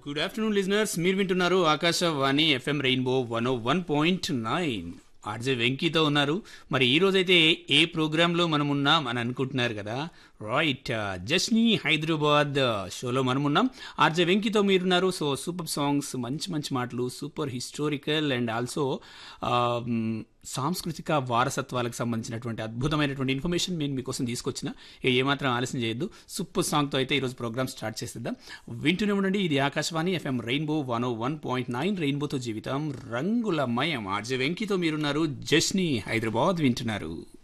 good afternoon listeners మీరు వింటున్నారు Akashvani FM rainbow one O one point nine RJ వెంకీతో ఉన్నారు మరి ఈ రోజైతే ఏ ప్రోగ్రాంలో మనం ఉన్నాం అని అనుకుంటున్నారు కదా రైట్ జస్నీ హైదరాబాద్ షోలో మనం ఉన్నాం ఆర్జే వెంకీతో మీరున్నారు సో సూపర్ సాంగ్స్ మంచి మంచి మాటలు సూపర్ హిస్టోరికల్ అండ్ ఆల్సో సాంస్కృతిక వారసత్వాలకు సంబంధించినటువంటి అద్భుతమైనటువంటి ఇన్ఫర్మేషన్ నేను మీకోసం తీసుకొచ్చిన ఇక ఏమాత్రం ఆలస్యం చేయొద్దు సూపర్ సాంగ్తో అయితే ఈరోజు ప్రోగ్రామ్ స్టార్ట్ చేసేద్దాం వింటూనే ఉండండి ఇది Akashvani FM rainbow one O one point nine రెయిన్బోతో జీవితం రంగులమయం ఆర్జే వెంకీతో మీరున్నారు జస్నీ హైదరాబాద్ వింటున్నారు